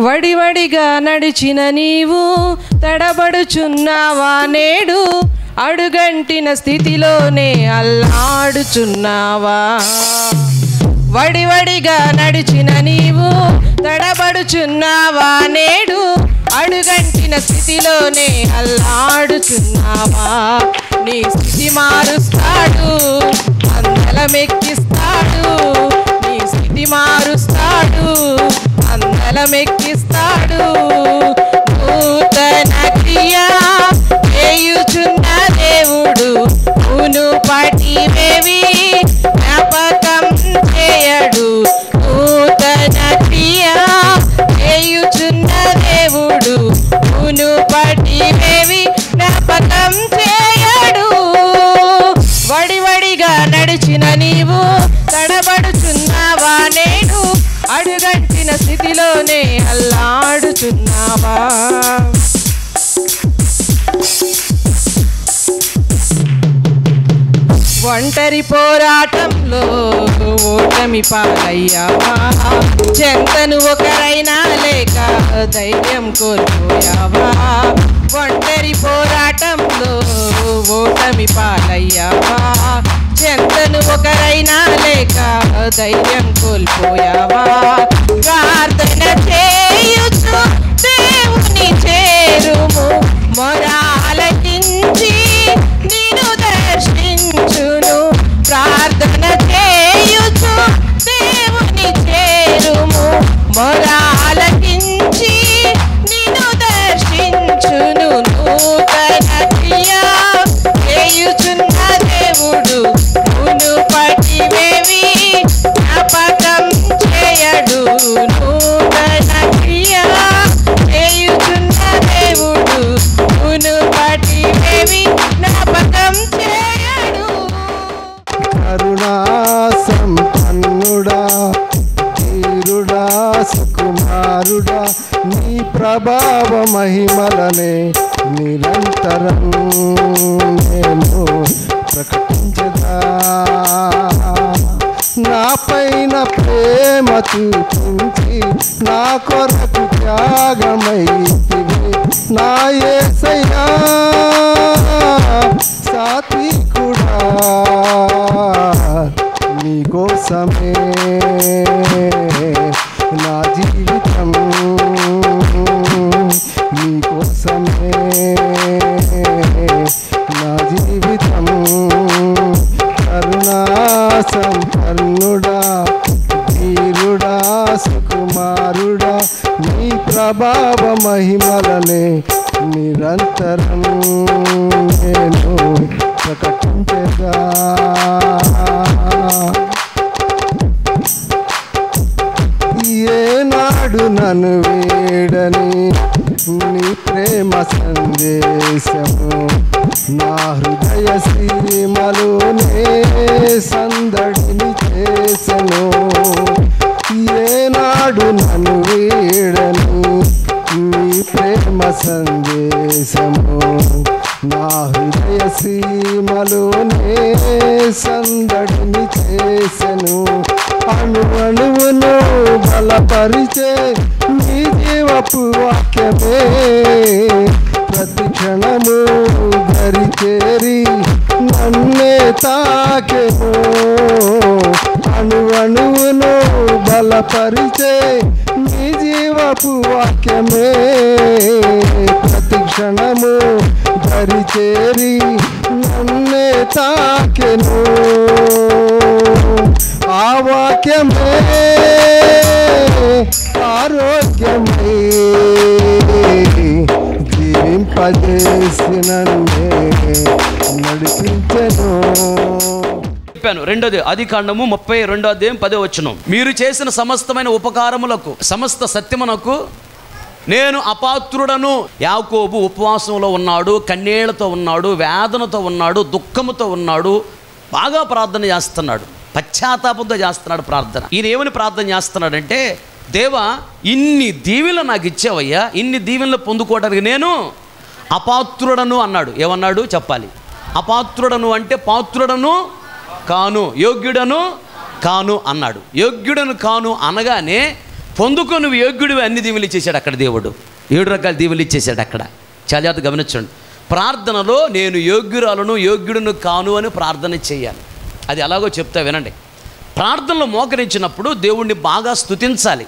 వడివడిగా నడిచిన నీవు తడబడుచున్నావా నేడు అడుగంటిన స్థితిలోనే అల్లాడుచున్నావా వడివడిగా నడిచిన నీవు తడబడుచున్నావా నేడు అడుగంటిన స్థితిలోనే అల్లాడుచున్నావా నీ స్థితి మారుస్తాడు అందలమెక్కిస్తాడు నీ స్థితి మారుస్తాడు అందలమెక్కిస్తాడు నూతన క్రియ చేయుచున్న దేవుడు ఊను పటివేవి జ్ఞాపకం చేయడు నూతన క్రియ చేయుచున్న దేవుడు ఊను పటివేవి జ్ఞాపకం చేయడు వడివడిగా నడిచిన నీవు తడబడుచున్నావా నేడు అడుగంటిన స్థితిలోనే అల్లాడుచున్నావా ఒంటరి పోరాటంలో ఓటమి పాలయ్యావా చెంతను ఒకరైనా లేక ధైర్యం కోల్పోయావా ఒంటరి పోరాటంలో ఓటమి పాలయ్యావా చెంతను ఒకరైనా లేక ధైర్యం కోల్పోయావా ప్రార్థన చేయుచు దేవుని చేరుము మొరాలకించి నిన్ను దర్శించును ప్రార్థన చేయుచు దేవుని చేరుము మొరాలకించి నిన్ను దర్శించును నూతన క్రియా చేయుచున్న దేవుడు ఉను పటివేవి జ్ఞాపకం చేయడు నూతన క్రియా చేయుచున్న దేవుడు ఉను పటివేవి జ్ఞాపకం చేయడు కరుణా సంపన్నుడా ధీరుడా సుకుమారుడా నీ ప్రభావ మహిమలనే నిరంతరం నేను ప్రకటించదా నా పైన ప్రేమ చూపించి నా కొరకు త్యాగమైతివి నా ఏసయ్యా సాత్వికుడా నీకోసమే నా జీవితం నీకోసమే నా జీవితం కరుణా సంపన్నుడా ధీరుడా సుకుమారుడా నీ ప్రభావ మహిమలనే నిరంతరం నేను ప్రకటించగా ఏనాడు నన్ను వేడని నీ ప్రేమ సందేశము నా హృదయ సీమలోనే సందడిని చేసను ఏనాడు నన్ను వేడని నీ ప్రేమ సందేశము నా హృదయ సీమలోనే సందడిని చేసెను అణు అణువును బలపరిచే నీ జీవపు వాక్యమే ప్రతి క్షణము దరి చేరి నన్నే తాకెను అణు అణువును బలపరిచే నీ జీవపు వాక్యమే ప్రతి క్షణము దరి చేరి నన్నే తాకెను ఆ వాక్యమే ఆరోగ్యమే జీవింపజేసి నన్నే నడిపించను చెప్పాను రెండోది ఆది కాండము ముప్పై రెండో అధ్యాయం పదో వచ్చును మీరు చేసిన సమస్తమైన ఉపకారములకు సమస్త సత్యమునకు నేను అపాత్రుడను యాకోబు ఉపవాసంలో ఉన్నాడు కన్నీళ్లతో ఉన్నాడు వేదనతో ఉన్నాడు దుఃఖముతో ఉన్నాడు బాగా ప్రార్థన చేస్తున్నాడు పశ్చాత్తాపంతో చేస్తున్నాడు ప్రార్థన ఈయన ఏమని ప్రార్థన చేస్తున్నాడంటే దేవా ఇన్ని దీవెనలు నాకు ఇచ్చావయ్యా ఇన్ని దీవెనలు పొందుకోవడానికి నేను అపాత్రుడను అన్నాడు ఏమన్నాడు చెప్పాలి అపాత్రుడను అంటే పాత్రుడను కాను యోగ్యుడను కాను అన్నాడు యోగ్యుడను కాను అనగానే పొందుకో నువ్వు యోగ్యుడివి అన్ని దీవులు ఇచ్చేసాడు అక్కడ దేవుడు ఏడు రకాల దీవులు ఇచ్చేసాడు అక్కడ చాలా జాగ్రత్త గమనించండి ప్రార్థనలో నేను యోగ్యురాలను యోగ్యుడును కాను అని ప్రార్థన చేయాలి అది ఎలాగో చెప్తా వినండి ప్రార్థనలో మోకరించినప్పుడు దేవుణ్ణి బాగా స్తుతించాలి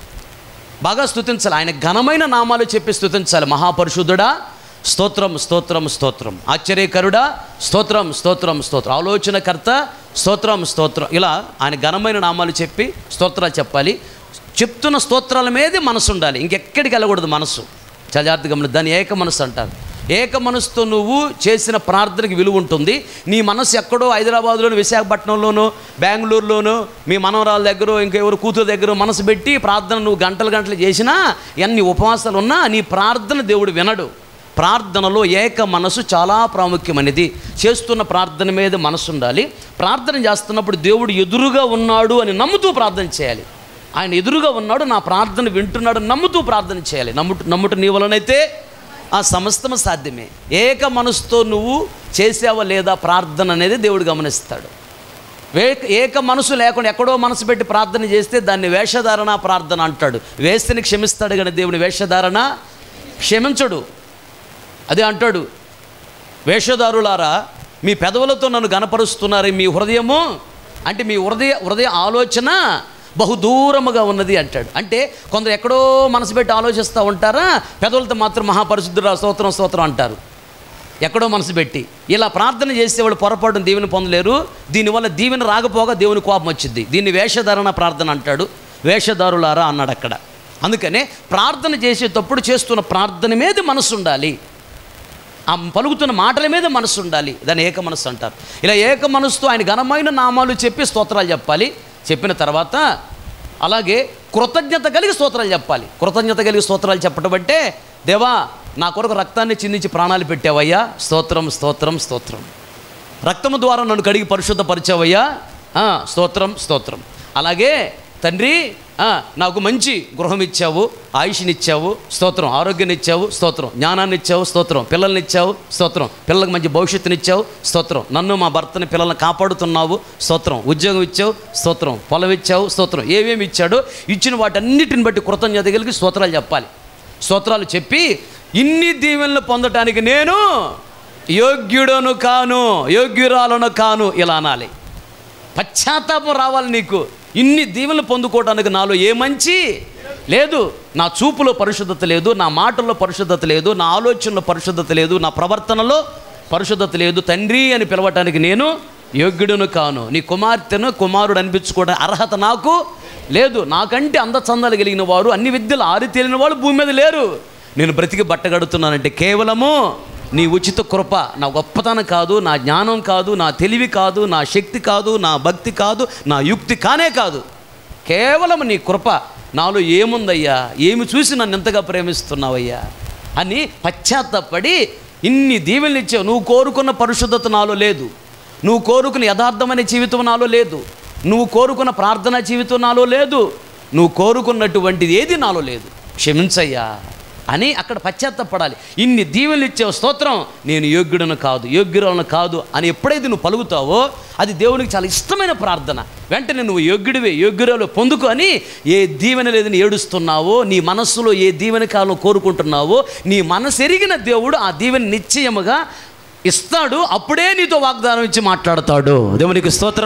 బాగా స్తుతించాలి ఆయన ఘనమైన నామాలు చెప్పి స్తుతించాలి మహాపరిశుద్ధుడా స్తోత్రం స్తోత్రం స్తోత్రం ఆశ్చర్యకరుడా స్తోత్రం స్తోత్రం స్తోత్రం ఆలోచనకర్త స్తోత్రం స్తోత్రం ఇలా ఆయన ఘనమైన నామాలు చెప్పి స్తోత్రాలు చెప్పాలి చెప్తున్న స్తోత్రాల మీదే మనసు ఉండాలి ఇంకెక్కడికి వెళ్ళకూడదు మనసు చాలా జాగ్రత్తగా గమనించు. దాన్ని ఏక మనసు అంటారు ఏక మనసుతో నువ్వు చేసిన ప్రార్థనకి విలువ ఉంటుంది నీ మనసు ఎక్కడో హైదరాబాద్లోను విశాఖపట్నంలోనో బెంగళూరులోనో మీ మనవరాల దగ్గర ఇంకెవరు కూతురు దగ్గర మనసు పెట్టి ప్రార్థన నువ్వు గంటలు గంటలు చేసినా ఎన్ని ఉపవాసాలు ఉన్నా నీ ప్రార్థన దేవుడు వినడు ప్రార్థనలో ఏక మనసు చాలా ప్రాముఖ్యమైనది చేస్తున్న ప్రార్థన మీద మనసు ఉండాలి ప్రార్థన చేస్తున్నప్పుడు దేవుడు ఎదురుగా ఉన్నాడు అని నమ్ముతూ ప్రార్థన చేయాలి ఆయన ఎదురుగా ఉన్నాడు నా ప్రార్థన వింటున్నాడు నమ్ముతూ ప్రార్థన చేయాలి నమ్ముట నమ్ముట నీ వలనైతే ఆ సమస్తము సాధ్యమే ఏక మనసుతో నువ్వు చేసావా లేదా ప్రార్థన అనేది దేవుడు గమనిస్తాడు వే- ఏక మనసు లేకుండా ఎక్కడో మనసు పెట్టి ప్రార్థన చేస్తే దాన్ని వేషధారణ ప్రార్థన అంటాడు వేస్తని క్షమిస్తాడు కానీ దేవుని వేషధారణ క్షమించడు అదే అంటాడు వేషధారులారా మీ పెదవులతో నన్ను గనపరుస్తున్నారు మీ హృదయము అంటే మీ హృదయ హృదయ ఆలోచన బహుదూరముగా ఉన్నది అంటాడు అంటే కొందరు ఎక్కడో మనసు పెట్టి ఆలోచిస్తూ ఉంటారా పెదవులతో మాత్రం మహాపరిశుద్ధురా స్తోత్రం స్తోత్రం అంటారు ఎక్కడో మనసు పెట్టి ఇలా ప్రార్థన చేసే వాళ్ళు పొరపాటున దీవెని పొందలేరు దీనివల్ల దీవెన రాకపోగా దేవుని కోపం వచ్చింది దీన్ని వేషధారణ ప్రార్థన అంటాడు వేషధారులారా అన్నాడు అక్కడ అందుకనే ప్రార్థన చేసేటప్పుడు చేస్తున్న ప్రార్థన మీద మనసు ఉండాలి ఆ పలుకుతున్న మాటల మీద మనసు ఉండాలి దాన్ని ఏక మనస్సు అంటారు ఇలా ఏక మనసుతో ఆయన ఘనమైన నామాలు చెప్పి స్తోత్రాలు చెప్పాలి చెప్పిన తర్వాత అలాగే కృతజ్ఞత కలిగి స్తోత్రాలు చెప్పాలి కృతజ్ఞత కలిగి స్తోత్రాలు చెప్పడం అంటే దేవా నా కొరకు రక్తాన్ని చిందించి ప్రాణాలు పెట్టావయ్యా స్తోత్రం స్తోత్రం స్తోత్రం రక్తము ద్వారా నన్ను కడిగి పరిశుద్ధపరిచావయ్యా ఆ, స్తోత్రం స్తోత్రం అలాగే తండ్రి ఆ, నాకు మంచి గృహం ఇచ్చావు ఆయుష్నిచ్చావు స్తోత్రం ఆరోగ్యాన్ని ఇచ్చావు స్తోత్రం జ్ఞానాన్ని ఇచ్చావు స్తోత్రం పిల్లల్ని ఇచ్చావు స్తోత్రం పిల్లలకు మంచి భవిష్యత్తుని ఇచ్చావు స్తోత్రం నన్ను మా భర్తని పిల్లల్ని కాపాడుతున్నావు స్తోత్రం ఉద్యోగం ఇచ్చావు స్తోత్రం పొలం ఇచ్చావు స్తోత్రం ఏమేమి ఇచ్చాడో ఇచ్చిన వాటన్నిటిని బట్టి కృతజ్ఞత కలిగి స్తోత్రాలు చెప్పాలి స్తోత్రాలు చెప్పి ఇన్ని దీవెనలు పొందటానికి నేను యోగ్యుడను కాను యోగ్యురాలను కాను ఇలా అనాలి పశ్చాత్తాపం రావాలి నీకు ఇన్ని దీవెనలు పొందుకోవడానికి నాలో ఏ మంచి లేదు నా చూపులో పరిశుద్ధత లేదు నా మాటల్లో పరిశుద్ధత లేదు నా ఆలోచనలో పరిశుద్ధత లేదు నా ప్రవర్తనలో పరిశుద్ధత లేదు తండ్రి అని పిలవటానికి నేను యోగ్యుడును కాను నీ కుమార్తెను కుమారుడు అనిపించుకోవడం అర్హత నాకు లేదు నాకంటే అందచందాలు కలిగిన వారు అన్ని విద్యలు ఆరితేలిన వాళ్ళు భూమి మీద లేరు నేను బ్రతికి బట్టగడుతున్నానంటే కేవలము నీ ఉచిత కృప నా గొప్పతనం కాదు నా జ్ఞానం కాదు నా తెలివి కాదు నా శక్తి కాదు నా భక్తి కాదు నా యుక్తి కానే కాదు కేవలం నీ కృప నాలో ఏముందయ్యా ఏమి చూసి నన్ను ఎంతగా ప్రేమిస్తున్నావయ్యా అని పశ్చాత్తపడి ఇన్ని దీవెనలు ఇచ్చావు నువ్వు కోరుకున్న పరిశుద్ధత నాలో లేదు నువ్వు కోరుకున్న యథార్థమైన జీవితం నాలో లేదు నువ్వు కోరుకున్న ప్రార్థనా జీవితం నాలో లేదు నువ్వు కోరుకున్నటువంటిది ఏది నాలో లేదు క్షమించయ్యా అని అక్కడ పశ్చాత్తపడాలి ఇన్ని దీవెనలు ఇచ్చే స్తోత్రం నేను యోగ్యుడను కాదు యోగ్యురాలను కాదు అని ఎప్పుడైతే నువ్వు పలుకుతావో అది దేవునికి చాలా ఇష్టమైన ప్రార్థన వెంటనే నువ్వు యోగ్యుడివే యోగ్యురాలు పొందుకు అని ఏ దీవెన లేదని ఏడుస్తున్నావో నీ మనస్సులో ఏ దీవెన కాలం కోరుకుంటున్నావో నీ మనసు ఎరిగిన దేవుడు ఆ దీవెన నిశ్చయముగా ఇస్తాడు అప్పుడే నీతో వాగ్దానం ఇచ్చి మాట్లాడతాడు దేవునికి స్తోత్ర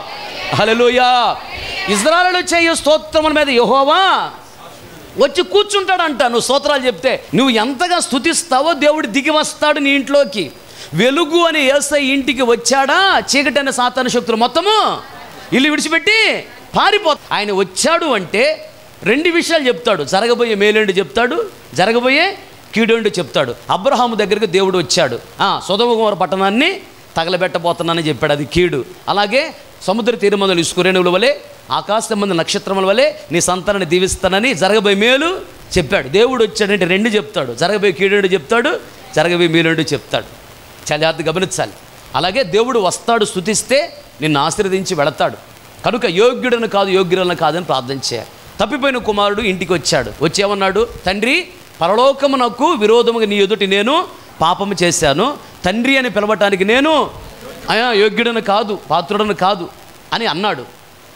హల్లెలూయా ఇజ్రాయలు చేయు స్తోత్రముల మీద యెహోవా వచ్చి కూర్చుంటాడంట నువ్వు స్తోత్రాలు చెప్తే నువ్వు ఎంతగా స్థుతిస్తావో దేవుడు దిగి వస్తాడు నీ ఇంట్లోకి వెలుగు అని ఏసై ఇంటికి వచ్చాడా చీకటి అనే సాతాన శక్తులు మొత్తము ఇల్లు విడిచిపెట్టి పారిపో ఆయన వచ్చాడు అంటే రెండు విషయాలు చెప్తాడు జరగబోయే మేలేండు చెప్తాడు జరగబోయే కీడేండు చెప్తాడు అబ్రహాము దగ్గరికి దేవుడు వచ్చాడు సుధమకుమార పట్టణాన్ని తగలబెట్టబోతున్నానని చెప్పాడు అది కీడు అలాగే సముద్ర తీరమందులు ఇసుకురేణువుల వలె ఆకాశ సంబంధ నక్షత్రముల వలె నీ సంతానాన్ని దీవిస్తానని జరగబోయే మేలు చెప్పాడు దేవుడు వచ్చాడంటే రెండు చెప్తాడు జరగబోయే కీడేడు చెప్తాడు జరగబోయే మేలుడు చెప్తాడు చాలా జాగ్రత్త గమనించాలి అలాగే దేవుడు వస్తాడు స్థుతిస్తే నిన్ను ఆశీర్వదించి వెళతాడు కనుక యోగ్యుడను కాదు యోగ్యులను కాదని ప్రార్థన చేయాలి తప్పిపోయిన కుమారుడు ఇంటికి వచ్చాడు వచ్చి ఏమన్నాడు తండ్రి పరలోకమునకు విరోధముగా నీ ఎదుటి నేను పాపము చేశాను తండ్రి అని పిలవటానికి నేను అయా యోగ్యుడను కాదు పాత్రుడను కాదు అని అన్నాడు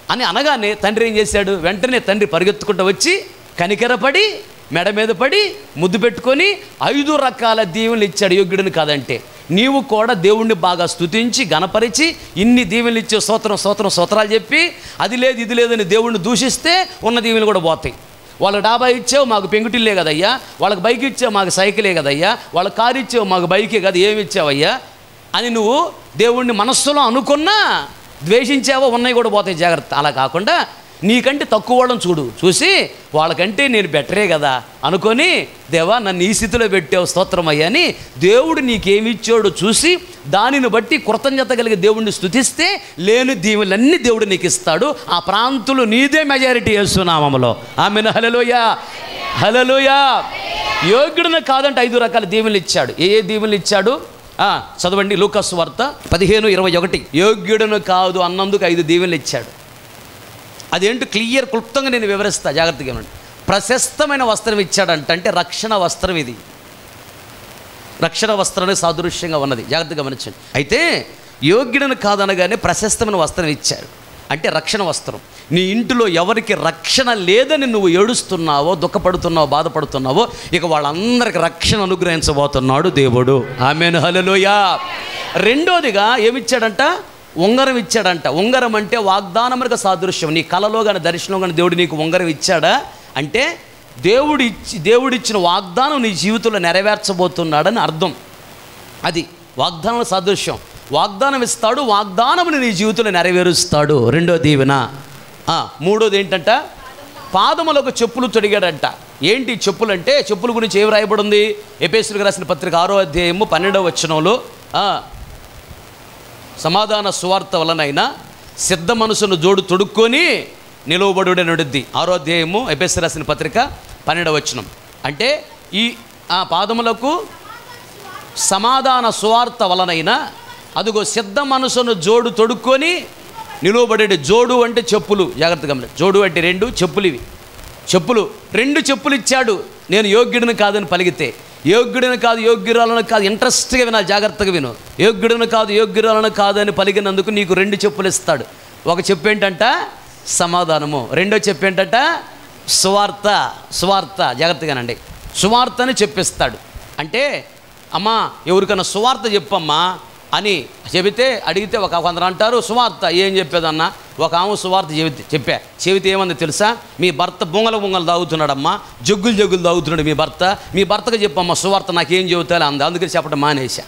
అని అనగానే తండ్రి ఏం చేశాడు వెంటనే తండ్రి పరిగెత్తుకుంటూ వచ్చి కనికెరపడి మెడ మీద పడి ముద్దు పెట్టుకొని ఐదు రకాల దీవెనలు ఇచ్చాడు యోగ్యుడిని కాదంటే నీవు కూడా దేవుణ్ణి బాగా స్తుతించి గణపరిచి ఇన్ని దీవెనలు ఇచ్చే స్తోత్రం స్తోత్రం స్తోత్రాలు చెప్పి అది లేదు ఇది లేదని దేవుణ్ణి దూషిస్తే ఉన్న దీవెనలు కూడా పోతాయి వాళ్ళకి డాబా ఇచ్చావు మాకు పెంకుటిల్లే కదయ్యా వాళ్ళకి బైక్ ఇచ్చావు మాకు సైకిలే కదయ్యా వాళ్ళకి కారు ఇచ్చావు మాకు బైకే కదా ఏమి ఇచ్చావయ్యా అని నువ్వు దేవుణ్ణి మనస్సులో అనుకున్నా ద్వేషించావో ఉన్నాయి కూడా పోతాయి జాగ్రత్త అలా కాకుండా నీకంటే తక్కువ వాళ్ళని చూడు చూసి వాళ్ళకంటే నేను బెటరే కదా అనుకొని దేవా నన్ను ఈ స్థితిలో పెట్టావు స్తోత్రం అయ్యా అని దేవుడు నీకేమి ఇచ్చాడో చూసి దానిని బట్టి కృతజ్ఞత కలిగి దేవుడిని స్తుతిస్తే లేని దీవులన్నీ దేవుడు నీకు ఇస్తాడు ఆ ప్రాంతులు నీదే మెజారిటీ వేస్తున్నామలో ఆమెను హలలోయ హలలోయ యోగ్యుడిని కాదంటే ఐదు రకాల దీవెనలు ఇచ్చాడు ఏ ఏ దీవెనలు ఇచ్చాడు ఆ, చదవండి లూకస్ వార్త పదిహేను ఇరవై ఒకటి యోగ్యుడును కాదు అన్నందుకు ఐదు దీవెనలు ఇచ్చాడు అదేంటి క్లియర్ క్లుప్తంగా నేను వివరిస్తా జాగ్రత్తగా వినండి ప్రశస్తమైన వస్త్రం ఇచ్చాడంట అంటే రక్షణ వస్త్రం ఇది రక్షణ వస్త్రానికి సాదృశ్యంగా ఉన్నది జాగ్రత్తగా గమనించండి అయితే యోగ్యుడను కాదనగానే ప్రశస్తమైన వస్త్రం ఇచ్చాడు అంటే రక్షణ వస్త్రం నీ ఇంటిలో ఎవరికి రక్షణ లేదని నువ్వు ఏడుస్తున్నావో దుఃఖపడుతున్నావో బాధపడుతున్నావో ఇక వాళ్ళందరికి రక్షణ అనుగ్రహించబోతున్నాడు దేవుడు ఆమెను హలలోయా రెండోదిగా ఏమిచ్చాడంట ఉంగరం ఇచ్చాడంట ఉంగరం అంటే వాగ్దానములకు సాదృశ్యం నీ కలలో కానీ దర్శనం కానీ దేవుడు నీకు ఉంగరం ఇచ్చాడా అంటే దేవుడు ఇచ్చి దేవుడిచ్చిన వాగ్దానం నీ జీవితంలో నెరవేర్చబోతున్నాడని అర్థం అది వాగ్దానం సాదృశ్యం వాగ్దానం ఇస్తాడు వాగ్దానముని నీ జీవితంలో నెరవేరుస్తాడు రెండో దీవెన ఆ, మూడోది ఏంటంట పాదములకు చెప్పులు తొడిగాడంట ఏంటి ఈ చెప్పులు అంటే చెప్పుల గురించి ఏం రాయబడింది ఎపేసులకు రాసిన పత్రిక ఆరో అధ్యాయము పన్నెండవ వచనంలో ఆ, సమాధాన సువార్త వలనైనా సిద్ధ మనసును జోడు తొడుక్కొని నిలువబడుడే నడుద్ది ఆరో అధ్యాయము ఎపిఎస్ రాసిన పత్రిక పన్నెండవ వచనం అంటే ఈ ఆ పాదములకు సమాధాన సువార్త వలనైనా అదిగో సిద్ధ మనసును జోడు తొడుక్కొని నిలువబడే జోడు అంటే చెప్పులు జాగ్రత్తగా గమని జోడు అంటే రెండు చెప్పులు ఇవి చెప్పులు రెండు చెప్పులు ఇచ్చాడు నేను యోగ్యుడిని కాదని పలిగితే యోగ్యుడిని కాదు యోగ్యురాలను కాదు ఇంట్రెస్ట్గా వినాలి జాగ్రత్తగా విను యోగ్యుడిని కాదు యోగ్యురాలను కాదని పలిగినందుకు నీకు రెండు చెప్పులు ఇస్తాడు ఒక చెప్పు ఏంటంట సమాధానము రెండో చెప్పు ఏంటంట సువార్త సువార్త జాగ్రత్తగానండి సువార్తని చెప్పిస్తాడు అంటే అమ్మా ఎవరికైనా సువార్త చెప్పమ్మా అని చెబితే అడిగితే ఒక కొందరు అంటారు సువార్త ఏం చెప్పేదన్నా ఒక ఆమె సువార్త చెబితే చెప్పా చెబితే ఏమంది తెలుసా మీ భర్త బొంగల బొంగలు తాగుతున్నాడమ్మా జగ్గులు జగ్గులు తాగుతున్నాడు మీ భర్త మీ భర్తకు చెప్పమ్మా సువార్త నాకేం చెబుతాలో అంది అందుకని చెప్పడం మానేశా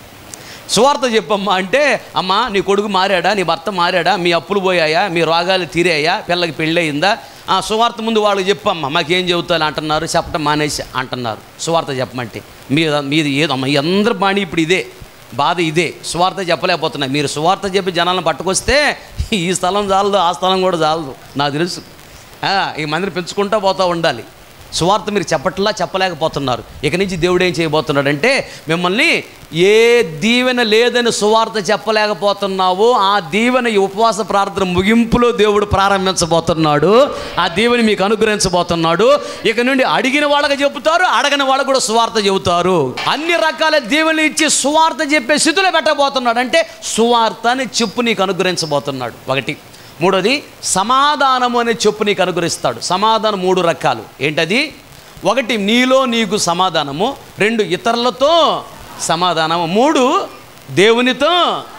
సువార్త చెప్పమ్మా అంటే అమ్మా నీ కొడుకు మారాడా నీ భర్త మారాడా మీ అప్పులు పోయాయా మీ రోగాలు తీరాయా పిల్లకి పెళ్ళయిందా ఆ సువార్త ముందు వాళ్ళకి చెప్పమ్మా మాకేం చెబుతారు అంటున్నారు చెప్పడం మానేసి అంటున్నారు సువార్త చెప్పమంటే మీద మీది ఏదమ్మా ఈ అందరి బాణి ఇప్పుడు ఇదే బాధ ఇదే సువార్త చెప్పలేకపోతున్నా మీరు సువార్త చెప్పి జనాలను పట్టుకొస్తే ఈ స్థలం చాలదు ఆ స్థలం కూడా చాలదు నాకు తెలుసు ఆ, ఈ మందిని పెంచుకుంటూ పోతూ ఉండాలి సువార్త మీరు చెప్పట్లా చెప్పలేకపోతున్నారు ఇక నుంచి దేవుడు ఏం చేయబోతున్నాడంటే మిమ్మల్ని ఏ దీవెన లేదని సువార్త చెప్పలేకపోతున్నావో ఆ దీవెన ఈ ఉపవాస ప్రార్థన ముగింపులో దేవుడు ప్రారంభించబోతున్నాడు ఆ దీవెని మీకు అనుగ్రహించబోతున్నాడు ఇక నుండి అడిగిన వాళ్ళకి చెబుతారు అడగని వాళ్ళకు కూడా సువార్త చెబుతారు అన్ని రకాల దీవెనలు ఇచ్చి సువార్త చెప్పే స్థితిలో పెట్టబోతున్నాడు అంటే సువార్త అని చెప్పు నీకు అనుగ్రహించబోతున్నాడు ఒకటి మూడోది సమాధానము అనే చెప్పు నీకు అనుగ్రహిస్తాడు సమాధానం మూడు రకాలు ఏంటది ఒకటి నీలో నీకు సమాధానము రెండు ఇతరులతో సమాధానము మూడు దేవునితో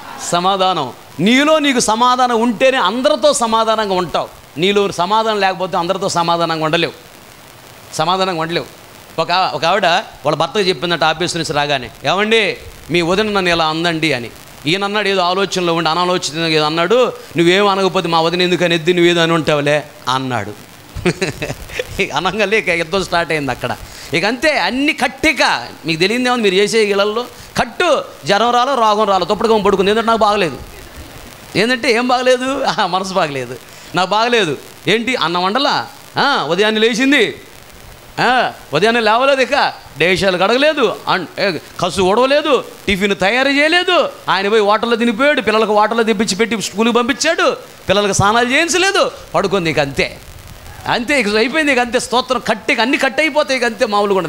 సమాధానం నీలో నీకు సమాధానం ఉంటేనే అందరితో సమాధానంగా ఉంటావు నీలో సమాధానం లేకపోతే అందరితో సమాధానంగా ఉండలేవు సమాధానంగా ఉండలేవు ఒక ఒక ఆవిడ వాళ్ళ భర్తకు చెప్పిందంట ఆఫీస్ నుంచి రాగానే ఏమండి మీ వదిన నన్ను ఇలా అందండి అని ఈయన అన్నాడు ఏదో ఆలోచనలో ఉండి అనాలోచన ఏదో అన్నాడు నువ్వేం అనకపోతే మా వదిన ఎందుకు అనేది నువ్వేదో అని ఉంటావులే అన్నాడు ఇక అనగానే ఇక యుద్ధం స్టార్ట్ అయింది అక్కడ ఇక అంతే అన్ని కట్టిక మీకు తెలియదు ఏమో మీరు చేసే ఇళ్ళల్లో కట్టు జ్వరం రాలో రోగం రాలో తొప్పటిగా పడుకుంది ఎందుకంటే నాకు బాగలేదు ఏంటంటే ఏం బాగలేదు ఆహా, మనసు బాగలేదు నాకు బాగలేదు ఏంటి అన్నం వండలా ఆ, ఉదయాన్నే లేచింది ఆ, ఉదయాన్నే లేవలేదు ఇక డేషాలు కడగలేదు అన్- ఏ, కసు ఉడవలేదు టిఫిన్ తయారు చేయలేదు ఆయన పోయి వాటర్లో తినిపోయాడు పిల్లలకు వాటర్లో తెప్పించి పెట్టి స్కూల్కి పంపించాడు పిల్లలకు స్నానాలు చేయించలేదు పడుకుంది ఇక అంతే అంతే ఇక అయిపోయింది ఇక అంతే స్తోత్రం కట్టి అన్ని కట్ అయిపోతాయి ఇక అంతే మామూలుగా ఉండదు ఇక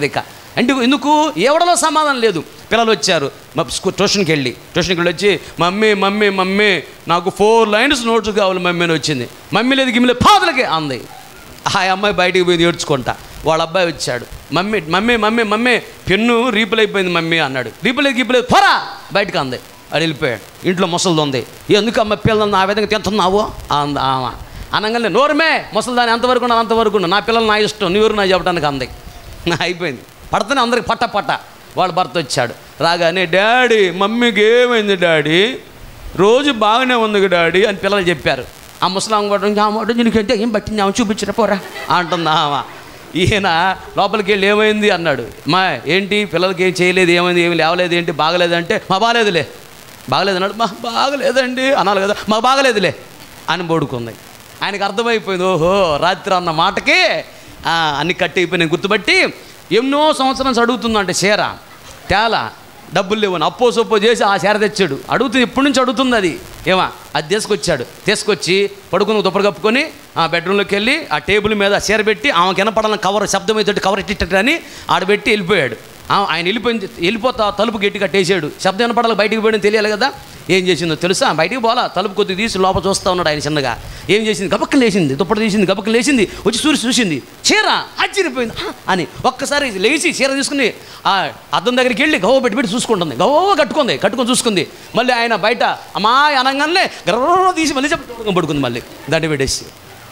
అంటే ఎందుకు ఎవడలో సమాధానం లేదు పిల్లలు వచ్చారు మా స్కూల్ ట్యూషన్కి వెళ్ళి ట్యూషన్కి వెళ్ళి వచ్చి మమ్మీ మమ్మీ మమ్మీ నాకు ఫోర్ లైన్స్ నోట్స్ కావాలి మమ్మీ అని వచ్చింది మమ్మీ లేదు గిమ్మి లేదు పాదలకే అంది ఆ అమ్మాయి బయటికి పోయి ఏడ్చుకుంటా వాళ్ళ అబ్బాయి వచ్చాడు mummy mummy mummy mummy pen refill అయిపోయింది మమ్మీ అన్నాడు రీపులేదు గీపులేదు పోరా బయటకు అంది అది వెళ్ళిపోయాడు ఇంట్లో ముసలిది ఉంది ఎందుకు అమ్మ పిల్లల్ని ఆ విధంగా తింటున్నావు అంది ఆమె అనగానే నోరమే ముసలిదాన్ని ఎంతవరకు ఉన్నా అంతవరకు ఉన్నా నా పిల్లలు నా ఇష్టం నీరు నా చెప్పడానికి అంది అయిపోయింది పడతానే అందరికి పట్ట పట్ట వాళ్ళ భర్త వచ్చాడు రాగానే డాడీ మమ్మీకి ఏమైంది డాడీ రోజు బాగానే ఉంది డాడీ అని పిల్లలు చెప్పారు ఆ ముసలాం కూడా ఆమె నీకంటే ఏం పట్టింది ఆమె చూపించిన పోరా అంటుంది ఆమె ఈయన లోపలికి వెళ్ళి ఏమైంది అన్నాడు మా ఏంటి పిల్లలకి ఏం చేయలేదు ఏమైంది ఏమి లేవలేదు ఏంటి బాగలేదంటే మా బాగలేదులే బాగలేదు అన్నాడు మా బాగలేదండి అనాలి కదా మా బాగలేదులే అని పడుకుంది ఆయనకు అర్థమైపోయింది ఓహో రాత్రి అన్న మాటకి ఆ, అన్ని కట్టి అయిపోయి నేను గుర్తుపట్టి ఎన్నో సంవత్సరం నుంచి అడుగుతుందంటే చీర తేల డబ్బులు లేవని అప్పో సొప్పో చేసి ఆ చీర తెచ్చాడు అడుగుతుంది ఇప్పటి నుంచి అడుగుతుంది అది ఏమా అది తీసుకొచ్చాడు తీసుకొచ్చి పడుకుని దుప్పటి కప్పుకొని ఆ బెడ్రూమ్లోకి వెళ్ళి ఆ టేబుల్ మీద ఆ చీర పెట్టి ఆమె వినపడాలని కవర్ శబ్దం అయితే కవర్ ఇట్టిట్టని ఆడబెట్టి వెళ్ళిపోయాడు ఆ- ఆయన వెళ్ళిపోయింది వెళ్ళిపోతా తలుపు గట్టి కట్టేసాడు శబ్దం వినపడాలి బయటికి పోయడం తెలియాలి కదా ఏం చేసిందో తెలుసా బయటికి పోలా తలుపు కొద్దిగా తీసి లోపల చూస్తూ ఉన్నాడు ఆయన చిన్నగా ఏం చేసింది గబక్కలు లేచింది దుప్పటి తీసింది గబక్కలు లేచింది వచ్చి సూర్యు చూసింది చీర ఆశ్చర్యపోయింది "ఆ" అని ఒక్కసారి లేచి చీర తీసుకుని ఆ అద్దం దగ్గరికి వెళ్ళి గవ్వ పెట్టి పెట్టి చూసుకుంటుంది గవ్వ కట్టుకుంది కట్టుకొని చూసుకుంది మళ్ళీ ఆయన బయట అమ్మా అనగానే గర్ర తీసి మళ్ళీ చెప్పి పడుకుంది మళ్ళీ దండ పెట్టేసి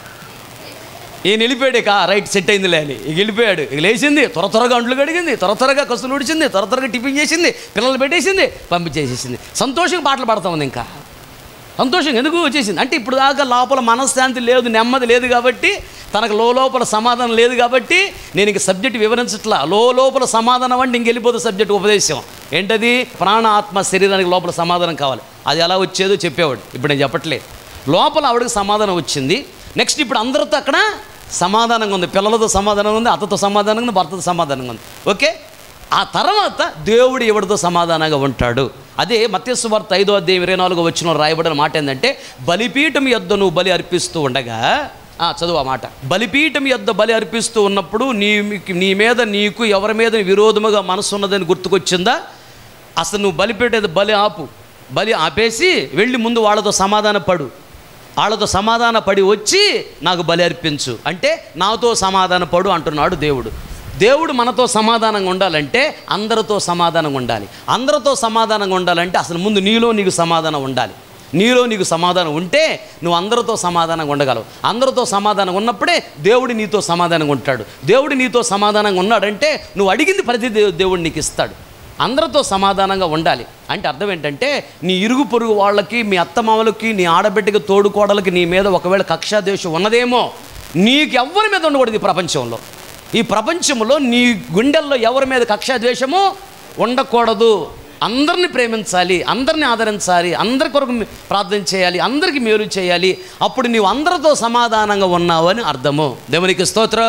ఈయన వెళ్ళిపోయాడు ఇక రైట్ సెట్ అయిందిలే అని ఇక వెళ్ళిపోయాడు ఇక లేచింది త్వర త్వరగా అంట్లు కడిగింది త్వర త్వరగా కసులు ఉడిచింది త్వర త్వరగా టిఫిన్ చేసింది పిల్లలు పెట్టేసింది పంపించేసేసింది సంతోషంగా పాటలు పాడుతా ఉంది ఇంకా సంతోషం ఎందుకు వచ్చేసింది అంటే ఇప్పుడు దాకా లోపల మనశ్శాంతి లేదు నెమ్మది లేదు కాబట్టి తనకు లోపల సమాధానం లేదు కాబట్టి నేను ఇంక సబ్జెక్ట్ వివరించట్లా లోపల సమాధానం అంటే ఇంక వెళ్ళిపోతే సబ్జెక్ట్ ఉపదేశం ఏంటది ప్రాణ ఆత్మ శరీరానికి లోపల సమాధానం కావాలి అది ఎలా వచ్చేదో చెప్పేవాడు ఇప్పుడు నేను చెప్పట్లేదు లోపల ఆవిడకి సమాధానం వచ్చింది నెక్స్ట్ ఇప్పుడు అందరితో అక్కడ సమాధానంగా ఉంది పిల్లలతో సమాధానంగా ఉంది అత్తతో సమాధానంగా ఉంది భర్తతో సమాధానంగా ఉంది ఓకే ఆ తర్వాత దేవుడు ఎవరితో సమాధానంగా ఉంటాడు అదే మత్స్సు వార్త ఐదో అధ్యాయం ఇరవై నాలుగో వచ్చిన రాయబడిన మాట ఏంటంటే బలిపీఠం యొద్ద నువ్వు బలి అర్పిస్తూ ఉండగా ఆ, చదువు ఆ మాట బలిపీఠం యొద్ద బలి అర్పిస్తూ ఉన్నప్పుడు నీ నీ మీద నీకు ఎవరి మీద విరోధముగా మనసు ఉన్నదని గుర్తుకొచ్చిందా అసలు నువ్వు బలిపెట్టేది బలి ఆపు బలి ఆపేసి వెళ్ళి ముందు వాళ్ళతో సమాధాన పడు వాళ్ళతో సమాధాన పడి వచ్చి నాకు బలి అర్పించు అంటే నాతో సమాధాన పడు అంటున్నాడు దేవుడు దేవుడు మనతో సమాధానంగా ఉండాలంటే అందరితో సమాధానంగా ఉండాలి అందరితో సమాధానంగా ఉండాలంటే అసలు ముందు నీలో నీకు సమాధానం ఉండాలి నీలో నీకు సమాధానం ఉంటే నువ్వు అందరితో సమాధానంగా ఉండగలవు అందరితో సమాధానంగా ఉన్నప్పుడే దేవుడు నీతో సమాధానంగా ఉంటాడు దేవుడు నీతో సమాధానంగా ఉన్నాడంటే నువ్వు అడిగింది ప్రతి దే- దేవుడు నీకు ఇస్తాడు అందరితో సమాధానంగా ఉండాలి అంటే అర్థం ఏంటంటే నీ ఇరుగు పొరుగు వాళ్ళకి మీ అత్తమామలకి నీ ఆడబిడ్డకి తోడుకోడలకి నీ మీద ఒకవేళ కక్షాదేశం ఉన్నదేమో నీకు ఎవరి మీద ఉండకూడదు ఈ ప్రపంచంలో ఈ ప్రపంచంలో నీ గుండెల్లో ఎవరి మీద కక్షాద్వేషము ఉండకూడదు అందరిని ప్రేమించాలి అందరిని ఆదరించాలి అందరి కొరకు మీ- ప్రార్థన చేయాలి అందరికీ మేలు చేయాలి అప్పుడు నీవు అందరితో సమాధానంగా ఉన్నావు అని అర్థము దేవునికి స్తోత్ర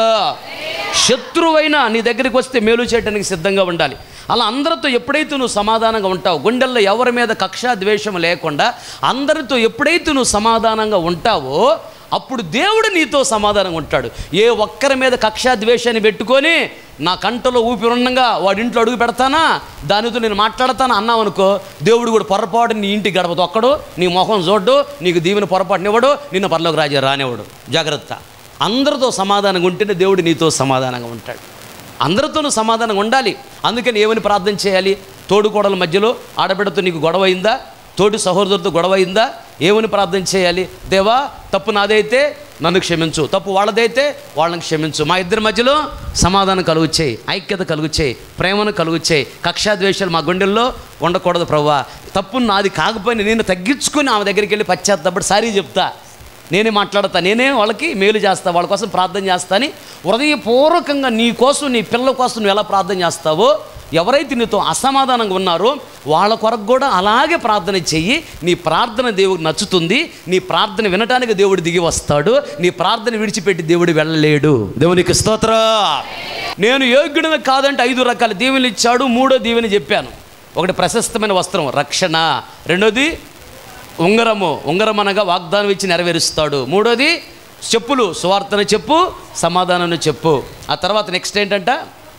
శత్రువైన నీ దగ్గరికి వస్తే మేలు చేయడానికి సిద్ధంగా ఉండాలి అలా అందరితో ఎప్పుడైతే నువ్వు సమాధానంగా ఉంటావు గుండెల్లో ఎవరి మీద కక్షా ద్వేషం లేకుండా అందరితో ఎప్పుడైతే నువ్వు సమాధానంగా ఉంటావో అప్పుడు దేవుడు నీతో సమాధానంగా ఉంటాడు ఏ ఒక్కరి మీద కక్షా ద్వేషాన్ని పెట్టుకొని నా కంటలో ఊపిరుండగా వాడి ఇంట్లో అడుగు పెడతానా దానితో నేను మాట్లాడతానా అన్నావు అనుకో దేవుడు కూడా పొరపాటు నీ ఇంటి గడప తొక్కడు నీ మొహం చూడ్డు నీకు దీవెన పొరపాటునివ్వడు నిన్ను పరలోకి రాజు రానివ్వడు జాగ్రత్త అందరితో సమాధానంగా ఉంటేనే దేవుడు నీతో సమాధానంగా ఉంటాడు అందరితోనూ సమాధానంగా ఉండాలి అందుకని ఏమని ప్రార్థన చేయాలి తోడుకోడల మధ్యలో ఆడబిడ్డతో నీకు గొడవ అయిందా తోటి సహోదరుతో గొడవ అయిందా ఏమని ప్రార్థన చేయాలి దేవా తప్పు నాదైతే నన్ను క్షమించు తప్పు వాళ్ళదైతే వాళ్ళని క్షమించు మా ఇద్దరి మధ్యలో సమాధానం కలుగు చేయి ఐక్యత కలుగు చేయి ప్రేమను కలుగు చేయి కక్షాద్వేషాలు మా గుండెల్లో ఉండకూడదు ప్రవ్వా తప్పు నాది కాకపోయినా నేను తగ్గించుకొని ఆమె దగ్గరికి వెళ్ళి పశ్చాత్తపడి సారీ చెప్తా నేనే మాట్లాడతా నేనే వాళ్ళకి మేలు చేస్తా వాళ్ళ కోసం ప్రార్థన చేస్తా అని హృదయపూర్వకంగా నీ కోసం నీ పిల్లల కోసం నువ్వు ఎలా ప్రార్థన చేస్తావో ఎవరైతే నీతో అసమాధానంగా ఉన్నారో వాళ్ళ కొరకు కూడా అలాగే ప్రార్థన చెయ్యి నీ ప్రార్థన దేవుడికి నచ్చుతుంది నీ ప్రార్థన వినటానికి దేవుడు దిగి వస్తాడు నీ ప్రార్థన విడిచిపెట్టి దేవుడు వెళ్ళలేడు దేవునికి స్తోత్ర నేను యోగ్యుడిని కాదంటే ఐదు రకాల దీవెనలు ఇచ్చాడు మూడో దీవెని చెప్పాను ఒకటి ప్రశస్తమైన వస్త్రం రక్షణ రెండోది ఉంగరము ఉంగరం అనగా వాగ్దానం ఇచ్చి నెరవేరుస్తాడు మూడోది చెప్పులు సువార్తను చెప్పు సమాధానం చెప్పు ఆ తర్వాత నెక్స్ట్ ఏంటంట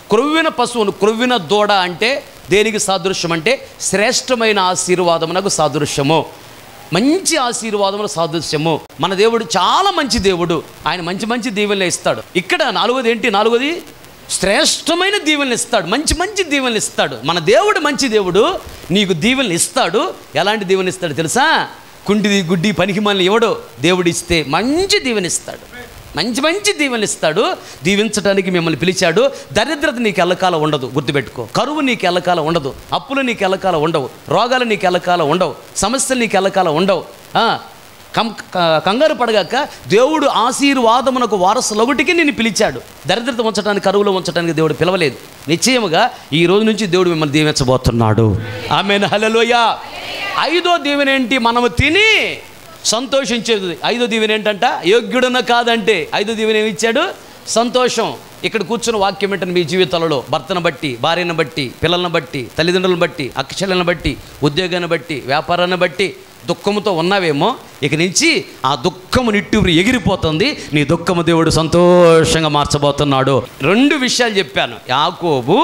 క్రొవ్విన పశువును క్రొవ్విన దూడ అంటే దేనికి సాదృశ్యం అంటే శ్రేష్టమైన ఆశీర్వాదమునకు సాదృశ్యము మంచి ఆశీర్వాదముల సాదృశ్యము మన దేవుడు చాలా మంచి దేవుడు ఆయన మంచి మంచి దీవెనలు ఇస్తాడు ఇక్కడ నాలుగోది ఏంటి నాలుగోది శ్రేష్టమైన దీవెనలు ఇస్తాడు మంచి మంచి దీవెనలు ఇస్తాడు మన దేవుడు మంచి దేవుడు నీకు దీవెనలు ఇస్తాడు ఎలాంటి దీవెనలు ఇస్తాడు తెలుసా కుంటిది గుడ్డి పనికి మనల్ని ఇవ్వడు దేవుడు ఇస్తే మంచి దీవెన ఇస్తాడు మంచి మంచి దీవెనలు ఇస్తాడు దీవించడానికి మిమ్మల్ని పిలిచాడు దరిద్రత నీకు ఎల్లకాలం ఉండదు గుర్తుపెట్టుకో కరువు నీకు ఎల్లకాలం ఉండదు అప్పులు నీకు ఎల్లకాలం ఉండవు రోగాలు నీకు ఎల్లకాలం ఉండవు సమస్యలు నీకు ఎల్లకాలం ఉండవు ఆ, కం క- కంగారు పడగాక దేవుడు ఆశీర్వాదమునకు వారసులొకటికి నేను పిలిచాడు దరిద్రత ఉంచడానికి కరువులో ఉంచడానికి దేవుడు పిలవలేదు నిశ్చయముగా ఈ రోజు నుంచి దేవుడు మిమ్మల్ని దీవించబోతున్నాడు ఆమె హలలోయ ఐదో దీవెన ఏంటి మనము తిని సంతోషించేది ఐదో దీవెన ఏంటంట యోగ్యుడన కాదంటే ఐదో దీవెన ఏమి ఇచ్చాడు సంతోషం ఇక్కడ కూర్చున్న వాక్యం ఏంటంటే మీ జీవితాలలో భర్తను బట్టి భార్యను బట్టి పిల్లలను బట్టి తల్లిదండ్రులను బట్టి అక్షలను బట్టి ఉద్యోగాన్ని బట్టి వ్యాపారాన్ని బట్టి దుఃఖముతో ఉన్నావేమో ఇక నుంచి ఆ దుఃఖము నిట్టూరి ఎగిరిపోతుంది నీ దుఃఖము దేవుడు సంతోషంగా మార్చబోతున్నాడు రెండు విషయాలు చెప్పాను యాకోబు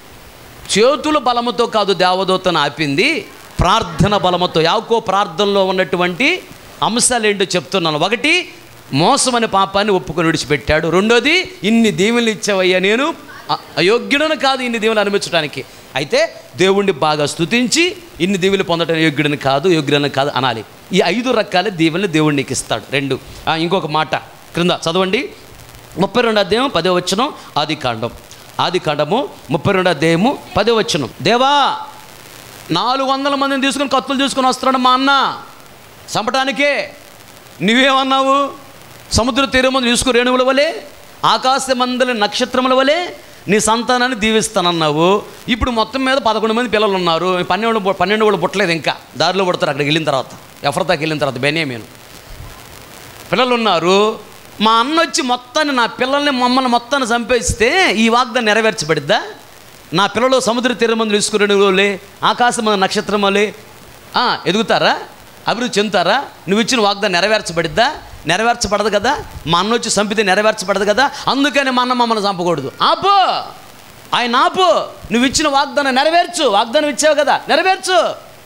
చేతుల బలముతో కాదు దేవదూతను ఆపింది ప్రార్థన బలముతో యాకో ప్రార్థనలో ఉన్నటువంటి అంశాలు ఏంటో చెప్తున్నాను ఒకటి మోసం అనే పాపాన్ని ఒప్పుకొని విడిచిపెట్టాడు రెండోది ఇన్ని దీవెనలు ఇచ్చావయ్యా నేను అ- అయోగ్యుడను కాదు ఇన్ని దీవెనలు అనుభవించడానికి అయితే దేవుణ్ణి బాగా స్తుతించి ఇన్ని దీవెలు పొందడం యోగ్యుడని కాదు యోగ్యుడని కాదు అనాలి ఈ ఐదు రకాల దీవెనలు దేవుడు నీకు ఇస్తాడు రెండు ఆ, ఇంకొక మాట క్రింద చదవండి ముప్పై రెండు అధ్యాయం పదే వచ్చనం ఆది కాండం ఆది కాండము ముప్పై రెండు అధ్యాయము పదే వచ్చనం దేవా నాలుగు వందల మందిని తీసుకుని కత్తులు తీసుకుని వస్తున్నాడు మా అన్న చంపటానికే నువ్వేమన్నావు సముద్ర తీరం ముందు తీసుకు రేణువుల వలె ఆకాశ మందలి నక్షత్రముల వలె నీ సంతానాన్ని దీవిస్తానన్నావు ఇప్పుడు మొత్తం మీద పదకొండు మంది పిల్లలు ఉన్నారు పన్నెండు బు- పన్నెండు వాళ్ళు పుట్టలేదు ఇంకా దారిలో పుడతారు అక్కడికి వెళ్ళిన తర్వాత ఎఫరతాకి వెళ్ళిన తర్వాత బెనియమీను పిల్లలు ఉన్నారు మా అన్న వచ్చి మొత్తాన్ని నా పిల్లల్ని మమ్మల్ని మొత్తాన్ని చంపేస్తే ఈ వాగ్దాన్ని నెరవేర్చబడిద్దా నా పిల్లలు సముద్ర తీరమందు తీసుకునే ఆకాశం నక్షత్రములే ఆ, ఎదుగుతారా అభివృద్ధి చెందుతారా నువ్వు ఇచ్చిన వాగ్దాన్ని నెరవేర్చబడిద్దా నెరవేర్చబడదు కదా మా అన్న వచ్చి చంపితే నెరవేర్చబడదు కదా అందుకని మా అన్న మమ్మల్ని చంపకూడదు ఆపు ఆయన ఆపు నువ్వు ఇచ్చిన వాగ్దానం నెరవేర్చు వాగ్దానం ఇచ్చావు కదా నెరవేర్చు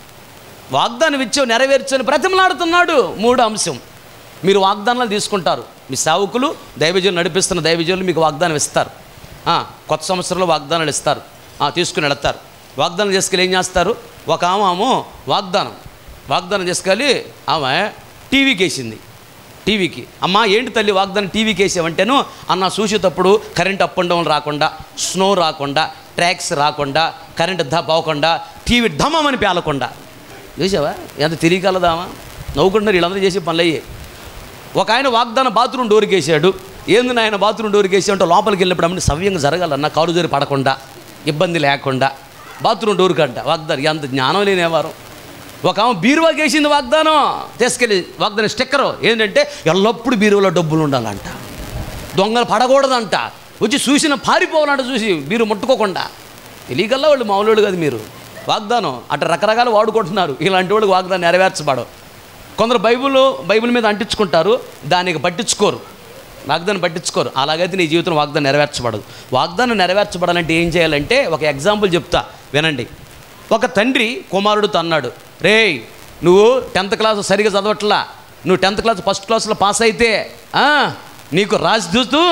వాగ్దానం ఇచ్చావు నెరవేర్చు అని బ్రతిమలాడుతున్నాడు మూడో అంశం మీరు వాగ్దానాలు తీసుకుంటారు మీ సేవకులు దైవజనులు నడిపిస్తున్న దైవజనులు మీకు వాగ్దానం ఇస్తారు ఆ, కొత్త సంవత్సరంలో వాగ్దానాలు ఇస్తారు ఆ, తీసుకుని వెళతారు వాగ్దానం చేసుకెళ్ళి ఏం చేస్తారు ఒక ఆమె ఆమె వాగ్దానం వాగ్దానం చేసుకెళ్ళి ఆమె టీవీకి వేసింది టీవీకి అమ్మా ఏంటి తల్లి వాగ్దానం టీవీకి వేసావంటేను అన్న చూసేటప్పుడు కరెంట్ అప్ అండ్ డౌన్ రాకుండా స్నో రాకుండా ట్రాక్స్ రాకుండా కరెంట్ ధ పోకుండా టీవీ ధమమని పేలకుండా చూసావా ఎంత తెలియగలదామా నవ్వుకుంటున్నారు వీళ్ళందరూ చేసే పనులు అయ్యాయి ఒక ఆయన వాగ్దానం బాత్రూమ్ డోర్కి వేసాడు ఏంది నాయన బాత్రూమ్ డోర్కి వేసి అంటే లోపలికి వెళ్ళినప్పుడు అమ్మని సవ్యంగా జరగాలన్న కారు జరి పడకుండా ఇబ్బంది లేకుండా బాత్రూమ్ డోర్కి అంట వాగ్దానం ఎంత జ్ఞానం లేనివారు ఒక ఆమె బీరువాకి వేసింది వాగ్దానం తీసుకెళ్ళి వాగ్దానం స్టిక్కరు ఏంటంటే ఎల్లప్పుడూ బీరువాలో డబ్బులు ఉండాలంట దొంగలు పడకూడదంట వచ్చి చూసిన పారిపోవాలంట చూసి మీరు ముట్టుకోకుండా తెలియగల్లా వాళ్ళు మామూలు కాదు మీరు వాగ్దానం అట్లా రకరకాలు వాడుకుంటున్నారు ఇలాంటి వాళ్ళకి వాగ్దానం నెరవేర్చబడవు కొందరు బైబిల్ బైబిల్ మీద అంటించుకుంటారు దానికి పట్టించుకోరు వాగ్దానం పట్టించుకోరు అలాగైతే నీ జీవితం వాగ్దానం నెరవేర్చబడదు వాగ్దానం నెరవేర్చబడాలంటే ఏం చేయాలంటే ఒక ఎగ్జాంపుల్ చెప్తా వినండి ఒక తండ్రి కుమారుడితో అన్నాడు రేయ్ నువ్వు టెన్త్ క్లాస్ సరిగా చదవట్లా నువ్వు టెన్త్ క్లాస్ ఫస్ట్ క్లాస్లో పాస్ అయితే ఆ, నీకు రాసి చూస్తూ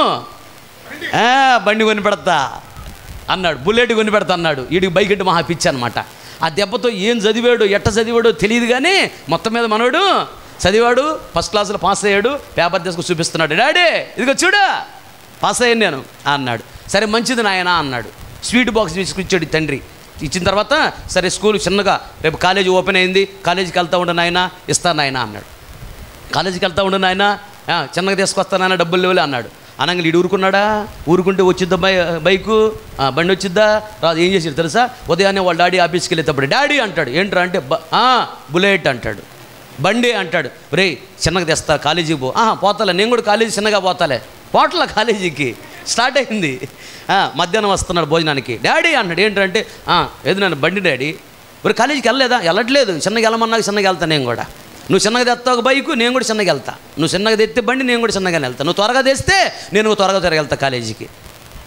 ఆ, బండి కొని పెడతా అన్నాడు బుల్లెట్ కొని పెడతా అన్నాడు వీడికి బైక్ ఎట్టి మహా పిచ్చి అనమాట ఆ దెబ్బతో ఏం చదివాడు ఎట్ట చదివాడో తెలియదు కానీ మొత్తం మీద మనోడు చదివాడు ఫస్ట్ క్లాస్లో పాస్ అయ్యాడు పేపర్ తీసుకుని చూపిస్తున్నాడు డాడీ ఇదిగో చూడు పాస్ అయ్యాను నేను అన్నాడు సరే మంచిది నాయనా అన్నాడు స్వీట్ బాక్స్ తీసుకొచ్చాడు ఈ తండ్రి ఇచ్చిన తర్వాత సరే స్కూల్ చిన్నగా రేపు కాలేజీ ఓపెన్ అయింది కాలేజీకి వెళ్తా ఉండు నాయన ఇస్తాను నాయన అన్నాడు కాలేజీకి వెళ్తా ఉండు నాయన ఆ, చిన్నగా తీసుకొస్తానన్న డబ్బులు లేవులే అన్నాడు అనగా వీడు ఊరుకున్నాడా ఊరుకుంటే వచ్చిద్దా బై బైకు ఆ, బండి వచ్చిద్దా రాదు ఏం చేసాడు తెలుసా ఉదయాన్నే వాళ్ళ డాడీ ఆఫీస్కి వెళ్ళేటప్పుడు డాడీ అంటాడు ఏంట్రా అంటే "బ- ఆ, బుల్లెట్ అంటాడు బండి అంటాడు రే చిన్నగా తెస్తా కాలేజీకి పో "ఆహా, పోతాలే నేను కూడా కాలేజీ చిన్నగా పోతాలే పోట్ల కాలేజీకి స్టార్ట్ అయింది ఆ, మధ్యాహ్నం వస్తున్నాడు భోజనానికి డాడీ అన్నాడు ఏంటంటే "ఆ, ఏది నన్ను బండి డాడీ మరి కాలేజీకి వెళ్ళలేదా వెళ్ళట్లేదు చిన్నగా వెళ్ళమన్నాక చిన్నగా వెళ్తాను నేను కూడా నువ్వు చిన్నగా తెస్తావు ఒక బైకు నేను కూడా చిన్నగా వెళ్తా నువ్వు చిన్నగా తెస్తే బండి నేను కూడా చిన్నగానే వెళ్తా నువ్వు త్వరగా తెస్తే నేను త్వరగా త్వరగా వెళ్తా కాలేజీకి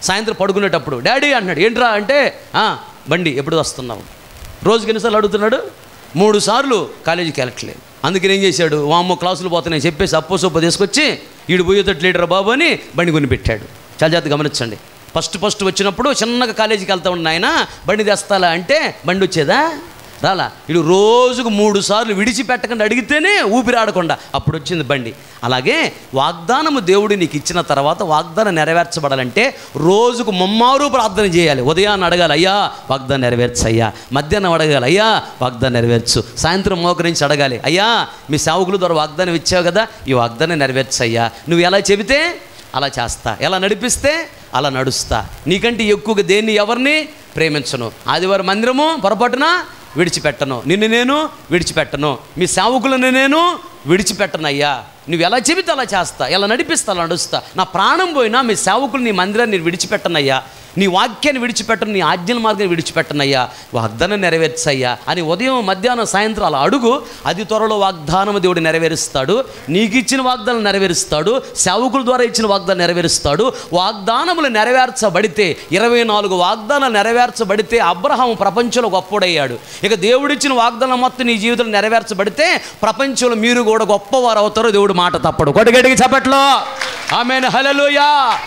సాయంత్రం పడుకునేటప్పుడు డాడీ అన్నాడు ఏంట్రా అంటే "ఆ, బండి ఎప్పుడు వస్తున్నావు రోజుకి ఎన్నిసార్లు అడుగుతున్నాడు మూడు సార్లు కాలేజీకి వెళ్ళట్లేదు అందుకని ఏం చేశాడు వామ్మో క్లాసులు పోతున్నాయి చెప్పేసి అప్పో సొప్ప తీసుకొచ్చి ఈడు పోయేటట్టు లేడరా బాబు అని బండి కొని పెట్టాడు చాలా జాగ్రత్త గమనించండి ఫస్ట్ ఫస్ట్ వచ్చినప్పుడు చిన్నగా కాలేజీకి వెళ్తా ఉన్న ఆయన బండి తెస్తాలా అంటే బండి వచ్చేదా రాలా ఇడు రోజుకు మూడు సార్లు విడిచిపెట్టకుండా అడిగితేనే ఊపిరాడకుండా అప్పుడు వచ్చింది బండి అలాగే వాగ్దానము దేవుడు నీకు ఇచ్చిన తర్వాత వాగ్దానం నెరవేర్చబడాలంటే రోజుకు ముమ్మారు ప్రార్థన చేయాలి ఉదయాన్ని అడగాలి అయ్యా వాగ్దానం నెరవేర్చు అయ్యా మధ్యాహ్నం అడగాలి అయ్యా వాగ్దానం నెరవేర్చు సాయంత్రం మోకరించి అడగాలి అయ్యా మీ సేవకుల ద్వారా వాగ్దానం ఇచ్చావు కదా ఈ వాగ్దానం నెరవేర్చు అయ్యా నువ్వు ఎలా చెబితే అలా చేస్తా ఎలా నడిపిస్తే అలా నడుస్తా నీకంటే ఎక్కువగా దేన్ని ఎవరిని ప్రేమించను ఆదివారం మందిరము పొరపాటున విడిచిపెట్టను నిన్ను నేను విడిచిపెట్టను మీ సేవకులను నేను విడిచిపెట్టను అయ్యా నువ్వు ఎలా చెబితే అలా చేస్తా ఎలా నడిపిస్తా అలా నడుస్తా నా ప్రాణం పోయినా మీ సేవకులు నీ మందిరాన్ని నేను విడిచిపెట్టనయ్యా నీ వాక్యాన్ని విడిచిపెట్టను నీ ఆజ్ఞల మార్గాన్ని విడిచిపెట్టనయ్యా వాగ్దానం నెరవేర్చయ్యా అని ఉదయం మధ్యాహ్నం సాయంత్రం అలా అడుగు అది త్వరలో వాగ్దానం దేవుడు నెరవేరుస్తాడు నీకు ఇచ్చిన వాగ్దానం నెరవేరుస్తాడు సేవకుల ద్వారా ఇచ్చిన వాగ్దానం నెరవేరుస్తాడు వాగ్దానములు నెరవేర్చబడితే ఇరవై నాలుగు వాగ్దానాలు నెరవేర్చబడితే అబ్రహాం ప్రపంచంలో గొప్పడయ్యాడు ఇక దేవుడిచ్చిన వాగ్దానం మొత్తం నీ జీవితంలో నెరవేర్చబడితే ప్రపంచంలో మీరు కూడా గొప్పవారు అవుతారో దేవుడు మాట తప్పడు కొట్టగడికి చెప్పట్లో ఆమె హలలుయా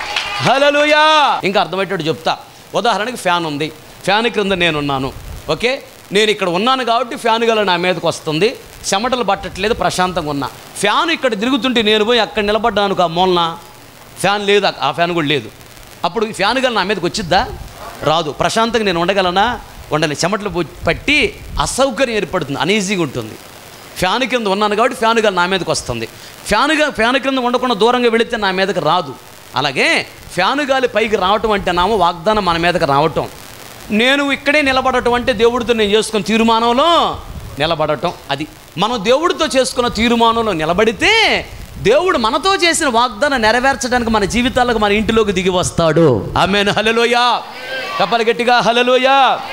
హలలుయా ఇంకా అర్థమయ్యేటట్టు చెప్తా ఉదాహరణకి ఫ్యాన్ ఉంది ఫ్యాన్ క్రింద నేనున్నాను ఓకే నేను ఇక్కడ ఉన్నాను కాబట్టి ఫ్యాన్ గల నా మీదకి వస్తుంది చెమటలు పట్టట్లేదు ప్రశాంతంగా ఉన్నా ఫ్యాన్ ఇక్కడ తిరుగుతుంటే నేను పోయి అక్కడ నిలబడ్డాను ఆ మూలన ఫ్యాన్ లేదు ఆ ఫ్యాన్ కూడా లేదు అప్పుడు ఈ ఫ్యాన్ గల నా మీదకి వచ్చిద్దా రాదు ప్రశాంతంగా నేను ఉండగలనా ఉండలే చెమటలు పో- పట్టి అసౌకర్యం ఏర్పడుతుంది అనీజీగా ఉంటుంది ఫ్యాన్ కింద ఉన్నాను కాబట్టి ఫ్యాన్ గాలి నా మీదకి వస్తుంది ఫ్యాన్ గా ఫ్యాన్ కింద ఉండకుండా దూరంగా వెళితే నా మీదకి రాదు అలాగే ఫ్యాన్ గాలి పైకి రావటం అంటే నామో వాగ్దానం మన మీదకి రావటం నేను ఇక్కడే నిలబడటం అంటే దేవుడితో నేను చేసుకున్న తీర్మానంలో నిలబడటం అది మనం దేవుడితో చేసుకున్న తీర్మానంలో నిలబడితే దేవుడు మనతో చేసిన వాగ్దానం నెరవేర్చడానికి మన జీవితాలకు మన ఇంటిలోకి దిగి వస్తాడు ఆమెను హలలోయ కప్పలు గట్టిగా హలలోయ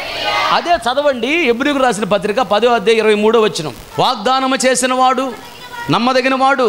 అదే చదవండి ఎబ్రికు రాసిన పత్రిక పదో అధ్యాయ ఇరవై మూడో వచ్చిన వాగ్దానము చేసిన వాడు నమ్మదగిన వాడు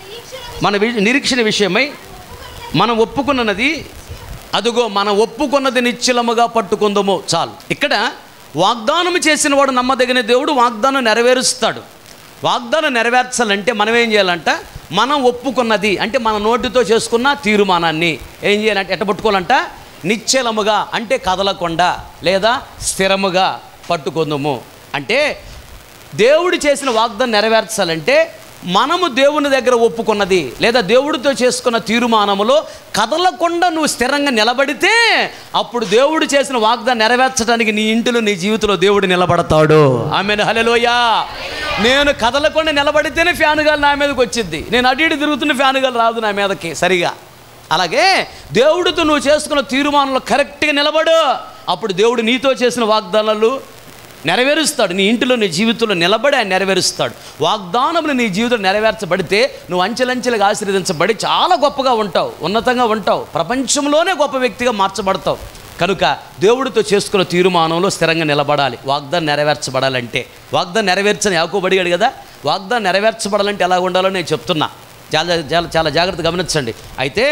మన వి- నిరీక్షణ విషయమై మనం ఒప్పుకున్నది అదుగో మనం ఒప్పుకున్నది నిశ్చలముగా పట్టుకుందము చాలు ఇక్కడ వాగ్దానం చేసిన వాడు నమ్మదగిన దేవుడు వాగ్దానం నెరవేరుస్తాడు వాగ్దానం నెరవేర్చాలంటే మనం ఏం చేయాలంట మనం ఒప్పుకున్నది అంటే మన నోటితో చేసుకున్న తీర్మానాన్ని ఏం చేయాలంటే ఎట్ట పట్టుకోవాలంట నిశ్చలముగా అంటే కదలకుండా లేదా స్థిరముగా పట్టుకుందాము అంటే దేవుడు చేసిన వాగ్దానం నెరవేర్చాలంటే మనము దేవుని దగ్గర ఒప్పుకున్నది లేదా దేవుడితో చేసుకున్న తీర్మానములో కదలకుండా నువ్వు స్థిరంగా నిలబడితే అప్పుడు దేవుడు చేసిన వాగ్దానం నెరవేర్చడానికి నీ ఇంటిలో నీ జీవితంలో దేవుడు నిలబడతాడు ఆమె హలలోయా నేను కదలకుండా నిలబడితేనే ఫ్యాన్ గాలి నా మీదకి వచ్చింది నేను అటు ఇటు తిరుగుతున్న ఫ్యాన్ గాలి రాదు నా మీదకి సరిగా అలాగే దేవుడితో నువ్వు చేసుకున్న తీర్మానంలో కరెక్ట్గా నిలబడు అప్పుడు దేవుడు నీతో చేసిన వాగ్దానాలు నెరవేరుస్తాడు నీ ఇంటిలో నీ జీవితంలో నిలబడి ఆయన నెరవేరుస్తాడు వాగ్దానములు నీ జీవితంలో నెరవేర్చబడితే నువ్వు అంచెలంచెలుగా ఆశీర్వదించబడి చాలా గొప్పగా ఉంటావు ఉన్నతంగా ఉంటావు ప్రపంచంలోనే గొప్ప వ్యక్తిగా మార్చబడతావు కనుక దేవుడితో చేసుకున్న తీర్మానంలో స్థిరంగా నిలబడాలి వాగ్దానం నెరవేర్చబడాలంటే వాగ్దానం నెరవేర్చని యాకోబు అడిగాడు కదా వాగ్దానం నెరవేర్చబడాలంటే ఎలా ఉండాలో నేను చెప్తున్నా చాలా చాలా చాలా జాగ్రత్త గమనించండి అయితే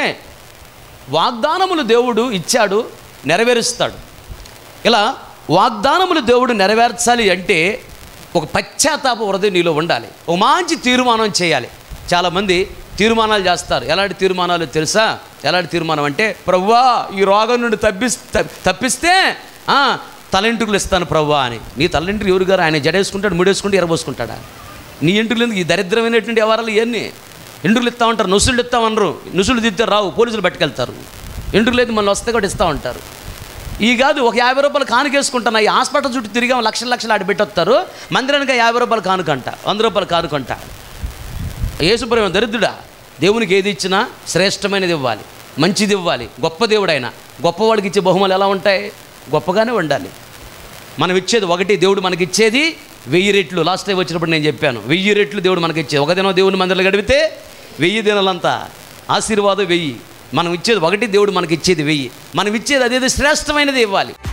వాగ్దానములు దేవుడు ఇచ్చాడు నెరవేరుస్తాడు ఇలా వాగ్దానములు దేవుడు నెరవేర్చాలి అంటే ఒక పశ్చాత్తాప హృదయం నీలో ఉండాలి ఒక మంచి తీర్మానం చేయాలి చాలామంది తీర్మానాలు చేస్తారు ఎలాంటి తీర్మానాలు తెలుసా ఎలాంటి తీర్మానం అంటే ప్రవ్వా ఈ రోగం నుండి తప్పిస్ తప్- తప్పిస్తే ఆ, తలెంట్రుకలు ఇస్తాను ప్రవ్వా అని నీ తలెంట్రులు ఎవరు గారు ఆయన జడేసుకుంటాడు ముడేసుకుంటే ఎరబోసుకుంటాడా నీ ఎంట్రులు ఎందుకు ఈ దరిద్రమైనటువంటి వ్యవహారాలు ఇవన్నీ ఎంట్రులు ఇస్తా ఉంటారు నుసులు ఇస్తామనరు నుసులు తిత్తే రావు పోలీసులు పట్టుకెళ్తారు ఎంట్రులు అయితే మళ్ళీ వస్తే కూడా ఇస్తూ ఉంటారు ఈ కాదు ఒక యాభై రూపాయలు కానుకేసుకుంటాను ఈ హాస్పిటల్ చుట్టూ తిరిగాం లక్షల లక్షలు ఆడి పెట్టొస్తారు మందిరానికి యాభై రూపాయలు కానుకంట వంద రూపాయలు కానుకంట యేసుప్రభు దరిద్రుడా దేవునికి ఏది ఇచ్చినా శ్రేష్టమైనది ఇవ్వాలి మంచిది ఇవ్వాలి గొప్ప దేవుడైన గొప్పవాడికి ఇచ్చే బహుమలు ఎలా ఉంటాయి గొప్పగానే ఉండాలి మనం ఇచ్చేది ఒకటి దేవుడు మనకి ఇచ్చేది వెయ్యి రెట్లు లాస్ట్ టైం వచ్చినప్పుడు నేను చెప్పాను వెయ్యి రెట్లు దేవుడు మనకి ఇచ్చేది ఒక దినం దేవుని మందిరంలో గడిపితే వెయ్యి దినాలంతా ఆశీర్వాదం వెయ్యి మనం ఇచ్చేది ఒకటి దేవుడు మనకి ఇచ్చేది వెయ్యి మనం ఇచ్చేది అదేది శ్రేష్టమైనది ఇవ్వాలి